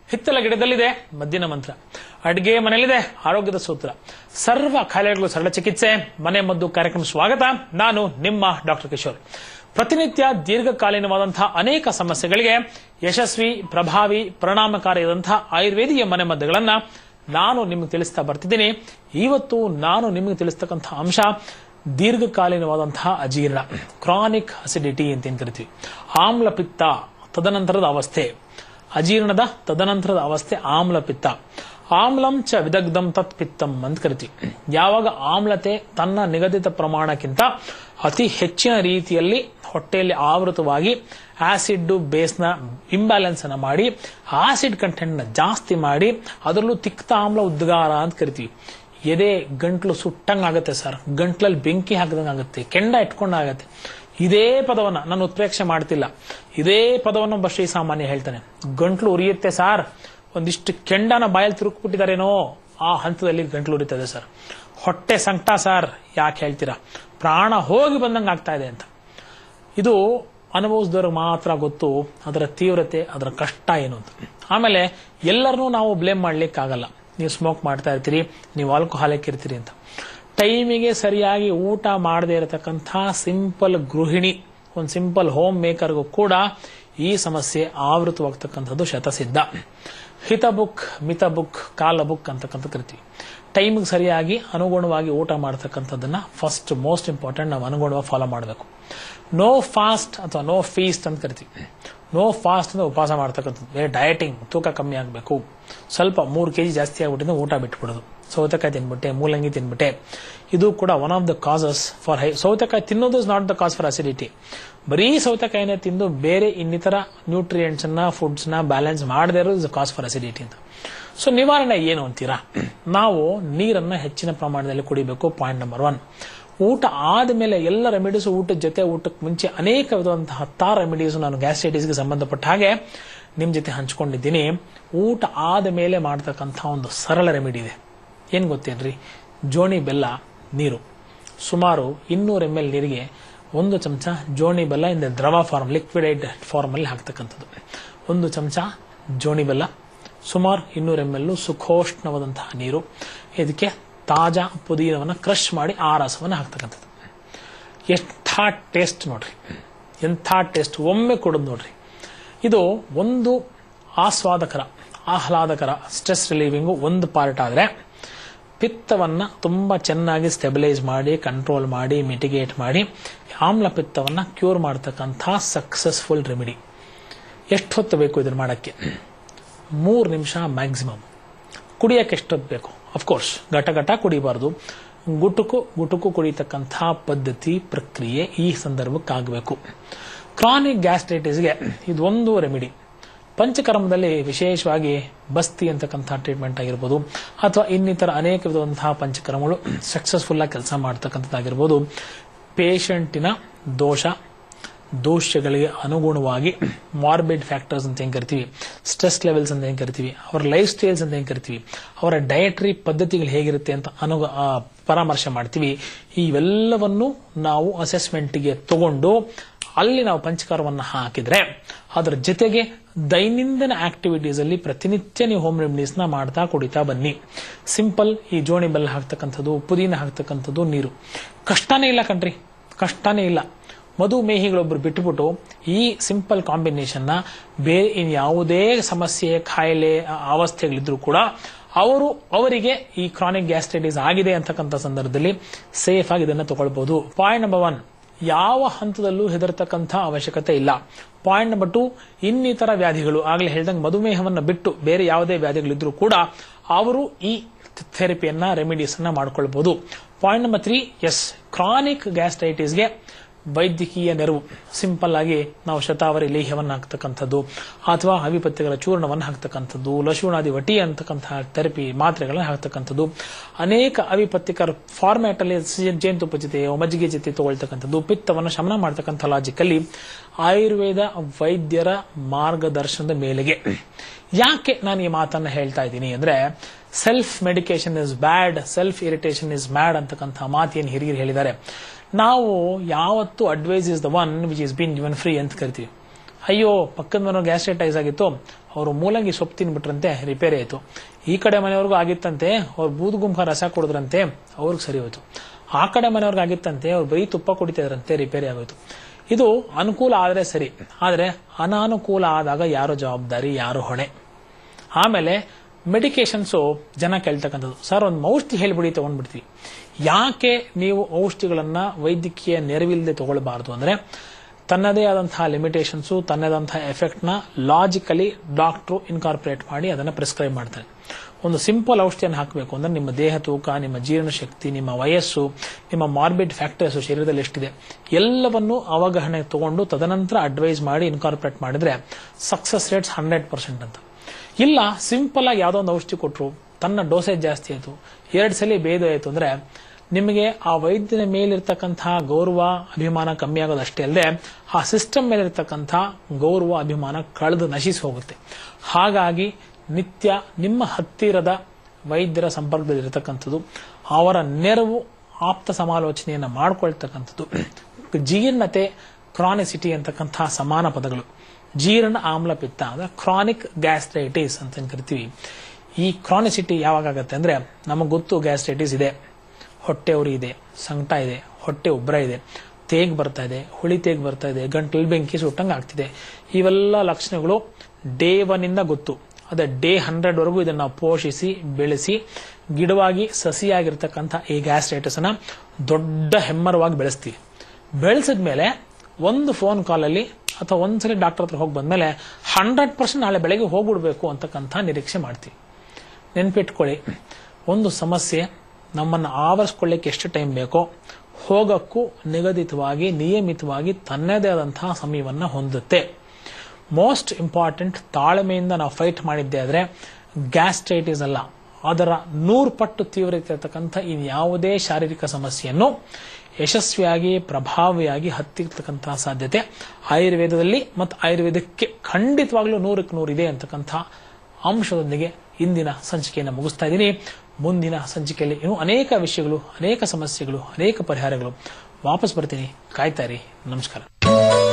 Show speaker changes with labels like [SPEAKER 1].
[SPEAKER 1] ಹಿತ್ತಲ ಗಿಡದಲ್ಲಿದೆ ಮದ್ದಿನ ಮಂತ್ರ ಅಡಿಗೆ ಮನೆಯಲ್ಲಿದೆ ಆರೋಗ್ಯದ ಸೂತ್ರ ಸರ್ವ ಕಾಯಿಲೆಗಳು ಸರಳ ಚಿಕಿತ್ಸೆ ಮನೆ ಮದ್ದು ಕಾರ್ಯಕ್ರಮ ಸ್ವಾಗತ ನಾನು ನಿಮ್ಮ ಡಾಕ್ಟರ್ ಕಿಶೋರ್ ಪ್ರತಿನಿತ್ಯ ದೀರ್ಘಕಾಲೀನವಾದಂತಹ ಅನೇಕ ಸಮಸ್ಯೆಗಳಿಗೆ ಯಶಸ್ವಿ ಪ್ರಭಾವಿ ಪರಿಣಾಮಕಾರಿಯಾದಂತಹ ಆಯುರ್ವೇದಿಯ ಮನೆಮದ್ದುಗಳನ್ನ ನಾನು ನಿಮಗೆ ತಿಳಿಸ್ತಾ ಬರ್ತಿದ್ದೀನಿ ಇವತ್ತು ನಾನು ನಿಮಗೆ ತಿಳಿಸ್ತಕ್ಕಂತಹ ಅಂಶ ದೀರ್ಘಕಾಲೀನವಾದಂತಹ ಅಜೀರ್ಣ ಕ್ರಾನಿಕ್ ಅಸಿಡಿಟಿ ಅಂತ ಏನ್ ಕರಿತೀವಿ ಆಮ್ಲ ಪಿತ್ತ ತದನಂತರದ ಅವಸ್ಥೆ ಅಜೀರ್ಣದ ತದನಂತರದ ಅವಸ್ಥೆ ಆಮ್ಲ ಪಿತ್ತ ಆಮ್ಲಂ ಚ ವಿದಗ್ಧಂ ತತ್ ಪಿತ್ತಂ ಅಂತ ಕರಿತೀವಿ ಯಾವಾಗ ಆಮ್ಲತೆ ತನ್ನ ನಿಗದಿತ ಪ್ರಮಾಣಕ್ಕಿಂತ ಅತಿ ಹೆಚ್ಚಿನ ರೀತಿಯಲ್ಲಿ ಹೊಟ್ಟೆಯಲ್ಲಿ ಆವೃತವಾಗಿ ಆಸಿಡ್ ಬೇಸ್ನ ಇಂಬ್ಯಾಲೆನ್ಸ್ ಅನ್ನ ಮಾಡಿ ಆಸಿಡ್ ಕಂಟೆಂಟ್ ನ ಜಾಸ್ತಿ ಮಾಡಿ ಅದರಲ್ಲೂ ತಿಕ್ತ ಆಮ್ಲ ಉದ್ಗಾರ ಅಂತ ಕರಿತೀವಿ ಎದೆ ಗಂಟ್ಲು ಸುಟ್ಟಂಗಾಗತ್ತೆ ಸರ್ ಗಂಟ್ಲಲ್ಲಿ ಬೆಂಕಿ ಹಾಕಿದಂಗಾಗುತ್ತೆ ಕೆಂಡ ಇಟ್ಕೊಂಡಾಗತ್ತೆ ಇದೇ ಪದವನ್ನ ನಾನು ಉತ್ಪ್ರೇಕ್ಷೆ ಮಾಡ್ತಿಲ್ಲ ಇದೇ ಪದವನ್ನು ಒಬ್ಬ ಶ್ರೀಸಾಮಾನ್ಯ ಹೇಳ್ತಾನೆ ಗಂಟ್ಲು ಉರಿಯುತ್ತೆ ಸಾರ್ ಒಂದಿಷ್ಟು ಕೆಂಡನ ಬಾಯಲ್ಲಿ ತಿರುಗ್ಬಿಟ್ಟಿದಾರೇನೋ ಆ ಹಂತದಲ್ಲಿ ಗಂಟ್ಲು ಉರಿತದೆ ಸರ್ ಹೊಟ್ಟೆ ಸಂಕಟ ಸರ್ ಯಾಕೆ ಹೇಳ್ತೀರಾ ಪ್ರಾಣ ಹೋಗಿ ಬಂದಂಗೆ ಆಗ್ತಾ ಇದೆ ಅಂತ ಇದು ಅನುಭವಿಸಿದವ್ರಿಗೆ ಮಾತ್ರ ಗೊತ್ತು ಅದರ ತೀವ್ರತೆ ಅದರ ಕಷ್ಟ ಏನು ಅಂತ ಆಮೇಲೆ ಎಲ್ಲರನ್ನೂ ನಾವು ಬ್ಲೇಮ್ ಮಾಡ್ಲಿಕ್ಕಾಗಲ್ಲ ನೀವು ಸ್ಮೋಕ್ ಮಾಡ್ತಾ ಇರ್ತೀರಿ ನೀವು ಆಲ್ಕೋಹಾಲಿಕ್ ಇರ್ತೀರಿ ಅಂತ ಟೈಮಿಗೆ ಸರಿಯಾಗಿ ಊಟ ಮಾಡದೇ ಇರತಕ್ಕಂಥ ಸಿಂಪಲ್ ಗೃಹಿಣಿ ಒಂದು ಸಿಂಪಲ್ ಹೋಮ್ ಮೇಕರ್ಗೂ ಕೂಡ ಈ ಸಮಸ್ಯೆ ಆವೃತವಾಗ್ತಕ್ಕಂಥದ್ದು ಶತಸಿದ್ಧ ಹಿತ ಬುಕ್ ಮಿತ ಬುಕ್ ಕಾಲ ಬುಕ್ ಅಂತಕ್ಕಂಥ ಕರಿತೀವಿ ಟೈಮಿಗೆ ಸರಿಯಾಗಿ ಅನುಗುಣವಾಗಿ ಊಟ ಮಾಡ್ತಕ್ಕಂಥದ್ದನ್ನ ಫಸ್ಟ್ ಮೋಸ್ಟ್ ಇಂಪಾರ್ಟೆಂಟ್ ನಾವು ಅನುಗುಣವಾಗಿ ಫಾಲೋ ಮಾಡಬೇಕು ನೋ ಫಾಸ್ಟ್ ಅಥವಾ ನೋ ಫೀಸ್ಟ್ ಅಂತ ಕರಿತೀವಿ ನೋ ಫಾಸ್ಟ್ ಅಂದ್ರೆ ಉಪವಾಸ ಮಾಡ್ತಕ್ಕಂಥದ್ದು ಬೇರೆ ಡಯಟಿಂಗ್ ತೂಕ ಕಮ್ಮಿ ಆಗಬೇಕು ಸ್ವಲ್ಪ ಮೂರು ಕೆಜಿ ಜಾಸ್ತಿ ಆಗ್ಬಿಟ್ಟಿದ್ರೆ ಊಟ ಬಿಟ್ಬಿಡೋದು ಸೌತೆಕಾಯಿ ತಿನ್ಬಿಟ್ಟೆ ಮೂಲಂಗಿ ತಿನ್ಬಿಟ್ಟೆ ಇದು ಕೂಡ one of the causes for high ಸೌತೆಕಾಯಿ ತಿನ್ನೋದು is not the cause for acidity ಬರೀ ಸೌತೆಕಾಯಿನೇ ತಿಂದು ಬೇರೆ ಇನ್ನಿತರ ನ್ಯೂಟ್ರಿಯೆಂಟ್ಸ್ ಅನ್ನ ಫುಡ್ಸ್ ನ ಬ್ಯಾಲೆನ್ಸ್ ಮಾಡದೇ ಇರೋದು ಇಸ್ ಕಾಸ್ ಫಾರ್ ಅಸಿಡಿಟಿ ಅಂತ ಸೊ ನಿವಾರಣೆ ಏನು ಅಂತೀರಾ ನಾವು ನೀರನ್ನ ಹೆಚ್ಚಿನ ಪ್ರಮಾಣದಲ್ಲಿ ಕುಡಿಬೇಕು ಪಾಯಿಂಟ್ ನಂಬರ್ ಒನ್ ಊಟ ಆದಮೇಲೆ ಎಲ್ಲ ರೆಮಿಡೀಸ್ ಊಟದ ಜೊತೆ ಊಟಕ್ಕೆ ಮುಂಚೆ ಅನೇಕ ವಿಧವಾದಂತಹ ಹತ್ತಾರು ರೆಮಿಡೀಸ್ ನಾನು ಗ್ಯಾಸ್ಟ್ರೈಟಿಸ್ಗೆ ಸಂಬಂಧಪಟ್ಟ ಹಾಗೆ ನಿಮ್ ಜೊತೆ ಹಂಚ್ಕೊಂಡಿದ್ದೀನಿ ಊಟ ಆದ ಮೇಲೆ ಮಾಡ್ತಕ್ಕಂಥ ಒಂದು ಸರಳ ರೆಮಿಡಿ ಇದೆ ಏನ್ ಗೊತ್ತೇನ್ರಿ ಜೋಣಿ ಬೆಲ್ಲ ನೀರು ಸುಮಾರು ಇನ್ನೂರು ಎಮ್ ಎಲ್ ನೀರಿಗೆ ಒಂದು ಚಮಚ ಜೋಣಿ ಬೆಲ್ಲ ಇಂದ ದ್ರವ ಫಾರ್ಮ್ ಲಿಕ್ವಿಡೈಡ್ ಫಾರ್ಮ್ ಅಲ್ಲಿ ಹಾಕ್ತಕ್ಕಂಥದ್ದು ಒಂದು ಚಮಚ ಜೋಣಿ ಬೆಲ್ಲ ಸುಮಾರು ಇನ್ನೂರು ಎಮ್ ಎಲ್ ಸುಖೋಷ್ಣವಾದಂತಹ ನೀರು ಇದಕ್ಕೆ ತಾಜಾ ಪುದೀನವನ್ನು ಕ್ರಶ್ ಮಾಡಿ ಆ ರಸವನ್ನು ಹಾಕ್ತಕ್ಕಂಥದ್ದು ಎಂಥ ಟೇಸ್ಟ್ ನೋಡ್ರಿ ಎಂಥ ಟೇಸ್ಟ್ ಒಮ್ಮೆ ಕೊಡೋದು ನೋಡ್ರಿ ಇದು ಒಂದು ಆಸ್ವಾದಕರ ಆಹ್ಲಾದಕರ ಸ್ಟ್ರೆಸ್ ರಿಲೀವಿಂಗು ಒಂದು ಪಾರ್ಟ್ ಆದರೆ ಪಿತ್ತವನ್ನ ತುಂಬಾ ಚೆನ್ನಾಗಿ ಸ್ಟೆಬಿಲೈಸ್ ಮಾಡಿ ಕಂಟ್ರೋಲ್ ಮಾಡಿ ಮಿಟಿಗೇಟ್ ಮಾಡಿ ಆಮ್ಲ ಪಿತ್ತವನ್ನ ಕ್ಯೂರ್ ಮಾಡ್ತಕ್ಕಂಥ ಸಕ್ಸಸ್ಫುಲ್ ರೆಮಿಡಿ ಎಷ್ಟು ಹೊತ್ತು ಬೇಕು ಇದನ್ನ ಮಾಡಕ್ಕೆ ಮೂರು ನಿಮಿಷ ಮ್ಯಾಕ್ಸಿಮಮ್ ಕುಡಿಯಕ್ಕೆ ಎಷ್ಟೊತ್ತು ಬೇಕು ಅಫ್ಕೋರ್ಸ್ ಘಟ ಘಟ ಕುಡಿಬಾರ್ದು ಗುಟುಕು ಗುಟುಕು ಕುಡಿತಕ್ಕಂಥ ಪದ್ಧತಿ ಪ್ರಕ್ರಿಯೆ ಈ ಸಂದರ್ಭಕ್ಕಾಗಬೇಕು ಕ್ರಾನಿಕ್ ಗ್ಯಾಸ್ಟ್ರೈಟಿಸ್ಗೆ ಇದೊಂದು ರೆಮಿಡಿ ಪಂಚಕರ್ಮದಲ್ಲಿ ವಿಶೇಷವಾಗಿ ಬಸ್ತಿ ಅಂತಕ್ಕಂಥ ಟ್ರೀಟ್ಮೆಂಟ್ ಆಗಿರ್ಬೋದು ಅಥವಾ ಇನ್ನಿತರ ಅನೇಕ ವಿಧವಾದಂತಹ ಪಂಚಕರ್ಮಗಳು ಸಕ್ಸಸ್ಫುಲ್ ಆಗಿ ಕೆಲಸ ಮಾಡ್ತಕ್ಕಂಥದ್ದಾಗಿರ್ಬೋದು ಪೇಷಂಟಿನ ದೋಷ ದೋಷಗಳಿಗೆ ಅನುಗುಣವಾಗಿ ಮಾರ್ಬಿಡ್ ಫ್ಯಾಕ್ಟರ್ಸ್ ಅಂತ ಏನ್ ಕರಿತೀವಿ ಸ್ಟ್ರೆಸ್ ಲೆವೆಲ್ಸ್ ಅಂತ ಏನ್ ಕರಿತೀವಿ ಅವರ ಲೈಫ್ ಸ್ಟೈಲ್ಸ್ ಅಂತ ಏನ್ ಕರಿತೀವಿ ಅವರ ಡಯಟ್ರಿ ಪದ್ಧತಿಗಳು ಹೇಗಿರುತ್ತೆ ಅಂತ ಅನು ಆ, ಪರಾಮರ್ಶೆ ಮಾಡ್ತೀವಿ ಇವೆಲ್ಲವನ್ನು ನಾವು ಅಸೆಸ್ಮೆಂಟ್ಗೆ ತಗೊಂಡು ಅಲ್ಲಿ ನಾವು ಪಂಚಕಾರವನ್ನು ಹಾಕಿದ್ರೆ ಅದರ ಜೊತೆಗೆ ದೈನಂದಿನ ಆಕ್ಟಿವಿಟೀಸ್ ಅಲ್ಲಿ ಪ್ರತಿನಿತ್ಯ ನೀವು ಹೋಮ್ ರೆಮಿಡೀಸ್ ನ ಮಾಡ್ತಾ ಕುಡಿತಾ ಬನ್ನಿ ಸಿಂಪಲ್ ಈ ಜೋಣಿ ಬೆಲ್ಲ ಹಾಕ್ತಕ್ಕಂಥದ್ದು ಪುದೀನ ಹಾಕ್ತಕ್ಕಂಥದ್ದು ನೀರು ಕಷ್ಟನೇ ಇಲ್ಲ ಕಣ್ರಿ ಕಷ್ಟನೇ ಇಲ್ಲ ಮಧುಮೇಹಿಗಳೊಬ್ರು ಬಿಟ್ಟುಬಿಟ್ಟು ಈ ಸಿಂಪಲ್ ಕಾಂಬಿನೇಷನ್ ನ ಬೇರೆ ಇನ್ ಯಾವುದೇ ಸಮಸ್ಯೆ ಕಾಯಿಲೆ ಆ, ಅವಸ್ಥೆಗಳಿದ್ರು ಕೂಡ ಅವರು ಅವರಿಗೆ ಈ ಕ್ರಾನಿಕ್ ಗ್ಯಾಸ್ಟ್ರೈಟಿಸ್ ಆಗಿದೆ ಅಂತಕ್ಕಂಥ ಸಂದರ್ಭದಲ್ಲಿ ಸೇಫ್ ಆಗಿ ಇದನ್ನ ತಗೊಳ್ಬಹುದು ಪಾಯಿಂಟ್ ನಂಬರ್ ಒನ್ ಯಾವ ಹಂತದಲ್ಲೂ ಹೆದರ್ತಕ್ಕಂಥ ಅವಶ್ಯಕತೆ ಇಲ್ಲ ಪಾಯಿಂಟ್ ನಂಬರ್ ಟು ಇನ್ನಿತರ ವ್ಯಾಧಿಗಳು ಆಗ್ಲೇ ಹೇಳ್ದಂಗೆ ಮಧುಮೇಹವನ್ನ ಬಿಟ್ಟು ಬೇರೆ ಯಾವುದೇ ವ್ಯಾಧಿಗಳಿದ್ರು ಕೂಡ ಅವರು ಈ ಥೆರಪಿಯನ್ನ ರೆಮಿಡೀಸ್ ಅನ್ನ ಮಾಡ್ಕೊಳ್ಬಹುದು point number three is chronic ಗ್ಯಾಸ್ಟ್ರೈಟಿಸ್ಗೆ ವೈದ್ಯಕೀಯ ನೆರವು ಸಿಂಪಲ್ ಆಗಿ ನಾವು ಶತಾವರಿ ಲೇಹ್ಯವನ್ನು ಹಾಕ್ತಕ್ಕಂಥದ್ದು ಅಥವಾ ಅವಿಪತ್ಯಗಳ ಚೂರ್ಣವನ್ನು ಹಾಕ್ತಕ್ಕಂಥದ್ದು ಲಶುಣಾದಿ ವಟಿ ಅಂತಕ್ಕಂತಹ ಥೆರಪಿ ಮಾತ್ರೆಗಳನ್ನ ಹಾಕ್ತಕ್ಕಂಥದ್ದು ಅನೇಕ ಅವಿಪತ್ಯಕರ ಫಾರ್ಮ್ಯಾಟ್ ಅಲ್ಲಿ ಜೇನುತುಪ್ಪ ಜೊತೆ ಮಜ್ಜಿಗೆ ಜೊತೆ ತಗೊಳ್ತಕ್ಕಂಥದ್ದು ಪಿತ್ತವನ್ನು ಶಮನ ಮಾಡ್ತಕ್ಕಂಥ ಲಾಜಿಕಲ್ಲಿ ಆಯುರ್ವೇದ ವೈದ್ಯರ ಮಾರ್ಗದರ್ಶನದ ಮೇಲೆಗೆ ಯಾಕೆ ನಾನು ಈ ಮಾತನ್ನ ಹೇಳ್ತಾ ಇದ್ದೀನಿ ಅಂದ್ರೆ self medication is bad self irritation is mad ಅಂತಕ್ಕಂಥ ಮಾತೇನು ಹಿರಿಯರು ಹೇಳಿದ್ದಾರೆ ನಾವು ಯಾವತ್ತು advice is the one which is been given free ಅಂತ ಕರಿತೀವಿ ಅಯ್ಯೋ ಪಕ್ಕದ ಮನೆಯವ್ರು ಗ್ಯಾಸ್ಟ್ರೈಟೈಸ್ ಆಗಿತ್ತು ಅವರು ಮೂಲಂಗಿ ಸೊಪ್ಪು ತಿನ್ಬಿಟ್ರಂತೆ ರಿಪೇರಿ ಆಯಿತು ಈ ಕಡೆ ಮನೆಯವ್ರಿಗೂ ಆಗಿತ್ತಂತೆ ಅವ್ರು ಬೂದುಗುಂಬ ರಸ ಕುಡಿದ್ರಂತೆ ಅವ್ರಿಗೆ ಸರಿ ಹೋಯ್ತು ಆ ಕಡೆ ಮನೆಯವ್ರಿಗೆ ಆಗಿತ್ತಂತೆ ಅವ್ರು ಬರೀ ತುಪ್ಪ ಕುಡಿತಿದ್ರಂತೆ ರಿಪೇರಿ ಆಗೋಯ್ತು ಇದು ಅನುಕೂಲ ಆದರೆ ಸರಿ ಆದರೆ ಅನಾನುಕೂಲ ಆದಾಗ ಯಾರು ಜವಾಬ್ದಾರಿ ಯಾರು ಹೊಣೆ ಆಮೇಲೆ ಮೆಡಿಕೇಶನ್ಸು ಜನ ಕೇಳ್ತಕ್ಕಂಥದ್ದು ಸರ್ ಒಂದು ಔಷಧಿ ಹೇಳ್ಬಿಡಿ ತಗೊಂಡ್ಬಿಡ್ತೀವಿ ಯಾಕೆ ನೀವು ಔಷಧಿಗಳನ್ನ ವೈದ್ಯಕೀಯ ನೆರವಿಲ್ಲದೆ ತಗೊಳ್ಬಾರ್ದು ಅಂದ್ರೆ ತನ್ನದೇ ಆದಂತಹ ಲಿಮಿಟೇಷನ್ಸು ತನ್ನದಂತಹ ಎಫೆಕ್ಟ್ನ ಲಾಜಿಕಲಿ ಡಾಕ್ಟ್ರು ಇನ್ಕಾರ್ಪೊರೇಟ್ ಮಾಡಿ ಅದನ್ನು ಪ್ರಿಸ್ಕ್ರೈಬ್ ಮಾಡ್ತಾರೆ ಒಂದು ಸಿಂಪಲ್ ಔಷಧಿಯನ್ನು ಹಾಕಬೇಕು ಅಂದ್ರೆ ನಿಮ್ಮ ದೇಹ ತೂಕ ನಿಮ್ಮ ಜೀರ್ಣ ಶಕ್ತಿ ನಿಮ್ಮ ವಯಸ್ಸು ನಿಮ್ಮ ಮಾರ್ಬಿಡ್ ಫ್ಯಾಕ್ಟರ್ಸ್ ಶರೀರದಲ್ಲಿ ಎಷ್ಟಿದೆ ಎಲ್ಲವನ್ನು ಅವಗಾಹನೆ ತಗೊಂಡು ತದನಂತರ ಅಡ್ವೈಸ್ ಮಾಡಿ ಇನ್ಕಾರ್ಪೊರೇಟ್ ಮಾಡಿದ್ರೆ ಸಕ್ಸಸ್ ರೇಟ್ಸ್ ಹಂಡ್ರೆಡ್ ಪರ್ಸೆಂಟ್ ಅಂತ ಇಲ್ಲ ಸಿಂಪಲ್ ಆಗಿ ಯಾವುದೋ ಒಂದು ಔಷಧಿ ಕೊಟ್ಟರು ತನ್ನ ಡೋಸೇಜ್ ಜಾಸ್ತಿ ಆಯಿತು ಎರಡು ಸಲ ಭೇದ ಆಯಿತು ಅಂದ್ರೆ ನಿಮಗೆ ಆ ವೈದ್ಯನ ಮೇಲಿರ್ತಕ್ಕಂತಹ ಗೌರವ ಅಭಿಮಾನ ಕಮ್ಮಿ ಆಗೋದಷ್ಟೇ ಅಲ್ಲದೆ ಆ ಸಿಸ್ಟಮ್ ಮೇಲಿರ್ತಕ್ಕಂಥ ಗೌರವ ಅಭಿಮಾನ ಕಳೆದು ನಶಿಸಿ ಹೋಗುತ್ತೆ ಹಾಗಾಗಿ ನಿತ್ಯ ನಿಮ್ಮ ಹತ್ತಿರದ ವೈದ್ಯರ ಸಂಪರ್ಕದಲ್ಲಿರ್ತಕ್ಕಂಥದ್ದು ಅವರ ನೆರವು ಆಪ್ತ ಸಮಾಲೋಚನೆಯನ್ನು ಮಾಡ್ಕೊಳ್ತಕ್ಕಂಥದ್ದು ಜೀರ್ಣತೆ ಕ್ರಾನಿಸಿಟಿ ಅಂತಕ್ಕಂಥ ಸಮಾನ ಪದಗಳು ಜೀರ್ಣ ಆಮ್ಲಪಿತ್ತ ಅಂದ್ರೆ ಕ್ರಾನಿಕ್ ಗ್ಯಾಸ್ಟ್ರೈಟಿಸ್ ಅಂತ ಏನ್ ಕರಿತೀವಿ ಈ ಕ್ರಾನಿಸಿಟಿ ಯಾವಾಗ ಆಗತ್ತೆ ಅಂದ್ರೆ ನಮಗೆ ಗೊತ್ತು ಗ್ಯಾಸ್ಟ್ರೈಟಿಸ್ ಇದೆ ಹೊಟ್ಟೆ ಉರಿ ಇದೆ ಸಂಕಟ ಇದೆ ಹೊಟ್ಟೆ ಉಬ್ಬರ ಇದೆ ತೇಗ್ ಬರ್ತಾ ಇದೆ ಹುಳಿ ತೇಗ್ ಬರ್ತಾ ಇದೆ ಗಂಟಲು ಬೆಂಕಿ ಸುಟ್ಟಂಗೆ ಆಗ್ತಿದೆ ಇವೆಲ್ಲ ಲಕ್ಷಣಗಳು ಡೇ ಒನ್ ಇಂದ ಗೊತ್ತು ಅದೇ ಡೇ ಹಂಡ್ರೆಡ್ ವರೆಗೂ ಇದನ್ನ ನಾವು ಪೋಷಿಸಿ ಬೆಳೆಸಿ ಗಿಡವಾಗಿ ಸಸಿಯಾಗಿರ್ತಕ್ಕಂಥ ಈ ಗ್ಯಾಸ್ಟ್ರೈಟಿಸ್ ಅನ್ನ ದೊಡ್ಡ ಹೆಮ್ಮರವಾಗಿ ಬೆಳೆಸ್ತೀವಿ ಬೆಳೆಸಿದ್ಮೇಲೆ ಒಂದು ಫೋನ್ ಕಾಲಲ್ಲಿ ಅಥವಾ ಒಂದ್ಸಲಿ ಡಾಕ್ಟರ್ ಹತ್ರ ಹೋಗಿ ಬಂದ್ಮೇಲೆ ಹಂಡ್ರೆಡ್ ಪರ್ಸೆಂಟ್ ನಾಳೆ ಬೆಳಗ್ಗೆ ಹೋಗ್ಬಿಡ್ಬೇಕು ಅಂತಕ್ಕಂಥ ನಿರೀಕ್ಷೆ ಮಾಡ್ತೀವಿ ನೆನ್ಪಿಟ್ಕೊಳ್ಳಿ ಒಂದು ಸಮಸ್ಯೆ ನಮ್ಮನ್ನು ಆವರಿಸ್ಕೊಳ್ಳಿಕ್ಕೆ ಎಷ್ಟು ಟೈಮ್ ಬೇಕೋ ಹೋಗಕ್ಕೂ ನಿಗದಿತವಾಗಿ ನಿಯಮಿತವಾಗಿ ತನ್ನದೇ ಆದಂತಹ ಸಮಯವನ್ನು ಹೊಂದುತ್ತೆ ಮೋಸ್ಟ್ ಇಂಪಾರ್ಟೆಂಟ್ ತಾಳ್ಮೆಯಿಂದ ನಾವು ಫೈಟ್ ಮಾಡಿದ್ದೆ ಆದರೆ ಗ್ಯಾಸ್ಟ್ರೈಟಿಸ್ ಅಲ್ಲ ಅದರ ನೂರು ಪಟ್ಟು ತೀವ್ರತೆ ಇರತಕ್ಕಂಥ ಇನ್ಯಾವುದೇ ಶಾರೀರಿಕ ಸಮಸ್ಯೆಯನ್ನು ಯಶಸ್ವಿಯಾಗಿ ಪ್ರಭಾವಿಯಾಗಿ ಹತ್ತಿರ್ತಕ್ಕಂತಹ ಸಾಧ್ಯತೆ ಆಯುರ್ವೇದದಲ್ಲಿ ಮತ್ತು ಆಯುರ್ವೇದಕ್ಕೆ ಖಂಡಿತವಾಗ್ಲೂ ನೂರಕ್ಕೆ ನೂರು ಇದೆ ಅಂತಕ್ಕಂಥ ಅಂಶದೊಂದಿಗೆ ಇಂದಿನ ಸಂಚಿಕೆಯನ್ನು ಮುಗಿಸ್ತಾ ಇದ್ದೀನಿ ಮುಂದಿನ ಸಂಚಿಕೆಯಲ್ಲಿ ಇನ್ನೂ ಅನೇಕ ವಿಷಯಗಳು ಅನೇಕ ಸಮಸ್ಯೆಗಳು ಅನೇಕ ಪರಿಹಾರಗಳು ವಾಪಸ್ ಬರ್ತೀನಿ ಕಾಯ್ತಾ ಇರಿ ನಮಸ್ಕಾರ